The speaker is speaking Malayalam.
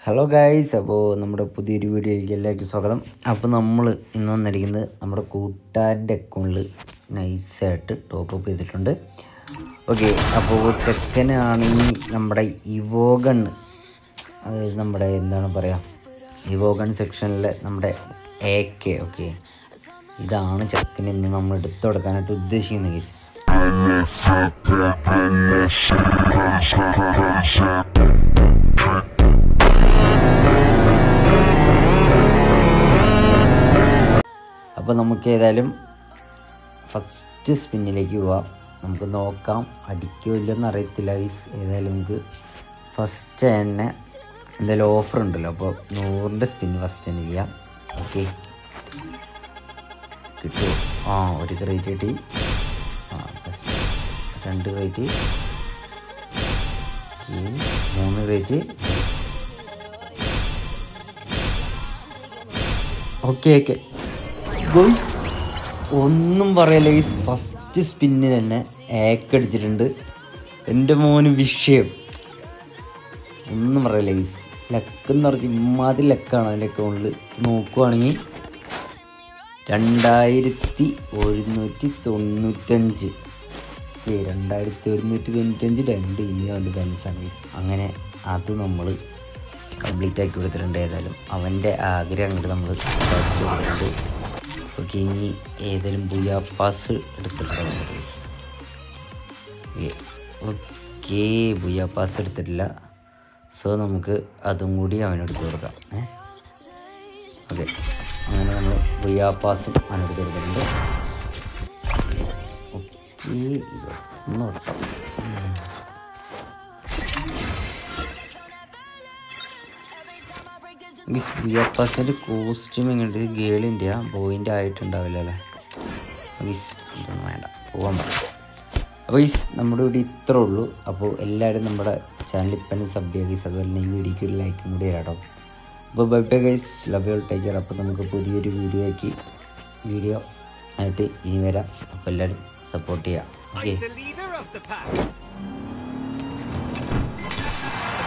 ഹലോ ഗായ്സ് അപ്പോൾ നമ്മുടെ പുതിയൊരു വീഡിയോയിലേക്ക് എല്ലാവർക്കും സ്വാഗതം അപ്പോൾ നമ്മൾ ഇന്ന് വന്നിരിക്കുന്നത് നമ്മുടെ കൂട്ടുകാരുടെ അക്കൗണ്ടിൽ നൈസായിട്ട് ടോപ്പ് അപ്പ് ചെയ്തിട്ടുണ്ട് ഓക്കെ അപ്പോൾ ചെക്കനാണെങ്കിൽ നമ്മുടെ ഇവോഗൺ അതായത് നമ്മുടെ എന്താണ് പറയുക ഇവോഗൺ സെക്ഷനിലെ നമ്മുടെ എ കെ ഓക്കെ ഇതാണ് ചെക്കൻ ഇന്ന് നമ്മൾ എടുത്തു കൊടുക്കാനായിട്ട് ഉദ്ദേശിക്കുന്നത് ഗൈസ് അപ്പോൾ നമുക്ക് ഏതായാലും ഫസ്റ്റ് സ്പിന്നിലേക്ക് പോവാം നമുക്ക് നോക്കാം അടിക്കോ ഇല്ലെന്ന് അറിയത്തില്ല ഗൈസ് ഏതായാലും നമുക്ക് ഫസ്റ്റ് തന്നെ എന്തായാലും ഓഫർ ഉണ്ടല്ലോ അപ്പോൾ നൂറിൻ്റെ സ്പിന്ന് ഫസ്റ്റ് തന്നെ ചെയ്യാം ഓക്കെ കിട്ടുമോ ആ ഒരു ക്രേറ്റ് കിട്ടി ആ ഫസ്റ്റ് രണ്ട് ക്രേറ്റ് മൂന്ന് ക്രേറ്റ് ഓക്കെ ഓക്കെ ഗോയ്സ് ഒന്നും പറയല്ല ഈ ഫസ്റ്റ് സ്പിന്നിന് തന്നെ ഏക്ക് അടിച്ചിട്ടുണ്ട് എൻ്റെ മോന് വിഷയം ഒന്നും പറയല്ല ഈ ലക്ക് എന്ന് പറഞ്ഞാൽ ഇമ്മാതിരി ലക്കാണ് അതിൻ്റെ അക്കൗണ്ടിൽ നോക്കുവാണെങ്കിൽ രണ്ടായിരത്തി ഒരുന്നൂറ്റി തൊണ്ണൂറ്റഞ്ച് ഓക്കെ രണ്ടായിരത്തി ഒരുന്നൂറ്റി തൊണ്ണൂറ്റഞ്ച് രണ്ട് ഇനി അവൻ്റെ ബാലൻസാണ് ഗൈസ് അങ്ങനെ അത് നമ്മൾ കംപ്ലീറ്റ് ആക്കി കൊടുത്തിട്ടുണ്ട് ഏതായാലും അവൻ്റെ ആഗ്രഹം അങ്ങോട്ട് നമ്മൾ സാധിച്ചു കൊടുത്തിട്ടുണ്ട് ഓക്കെ ഇനി ഏതെങ്കിലും ബുയാ പാസ് എടുത്തിട്ടുണ്ട് ഓക്കെ ബുയാ പാസ് എടുത്തിട്ടില്ല സോ നമുക്ക് അതും കൂടി അവനെടുത്ത് കൊടുക്കാം ഏ ഓക്കെ അങ്ങനെ നമ്മൾ ബുയാ പാസും അവനെടുത്ത് കൊടുത്തിട്ടുണ്ട് ഓക്കെ ഒന്ന് കൊടുക്കാം മിസ് ബിയപ്പാസിൻ്റെ കോസ്റ്റ്യൂം എങ്ങനെയുണ്ട് ഇത് ഗേളിൻ്റെ ബോയിൻ്റെ ആയിട്ടുണ്ടാവില്ല അല്ലേ മിസ് ഇതൊന്നും വേണ്ട പോകാൻ പറയാം അപ്പോൾ ഈസ് നമ്മുടെ ഇവിടെ ഇത്രേ ഉള്ളൂ അപ്പോൾ എല്ലാവരും നമ്മുടെ ചാനൽ ഇപ്പം സബ് ചെയ്യുക ഗൈസ് അതുപോലെ തന്നെ ഈ വീഡിയോയ്ക്ക് ഒരു ലൈക്കും കൂടി തരാം കേട്ടോ അപ്പോൾ bye bye guys love you take care അപ്പോൾ നമുക്ക് പുതിയൊരു വീഡിയോ ആക്കി വീഡിയോ ആയിട്ട് ഇനി വരാം അപ്പോൾ എല്ലാവരും സപ്പോർട്ട് ചെയ്യാം okay the leader of the pack.